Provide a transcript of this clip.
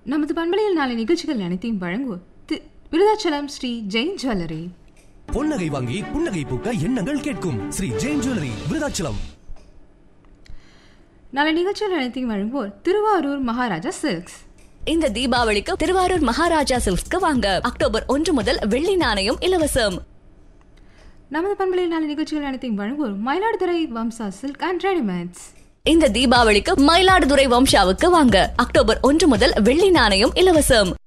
நமது பண்பலையில் நாளை நிகழ்ச்சிகள் அனைத்தையும் வழங்குவோர் தி- விருதாச்சலம் ஸ்ரீ ஜெயின் ஜுவல்லரி பொன்னகை வாங்கி புன்னகை பூக்க எண்ணங்கள் கேட்கும் ஸ்ரீ ஜெயின் ஜுவல்லரி விருதாச்சலம் நாளை நிகழ்ச்சிகள் அனைத்தையும் வழங்குவோர் திருவாரூர் மகாராஜா சில்க்ஸ் இந்த தீபாவளிக்கு திருவாரூர் மகாராஜா சில்க்ஸ்க்கு வாங்க அக்டோபர் ஒன்று முதல் வெள்ளி நாணயம் இலவசம் நமது பண்பலையில் நாளை நிகழ்ச்சிகள் அனைத்தையும் வழங்குவோர் Mayiladuthurai Vamsa silk and readymades இந்த தீபாவளிக்கு மயிலாடுதுறை வம்சாவுக்கு வாங்க அக்டோபர் ஒன்று முதல் வெள்ளி நாணயம் இலவசம்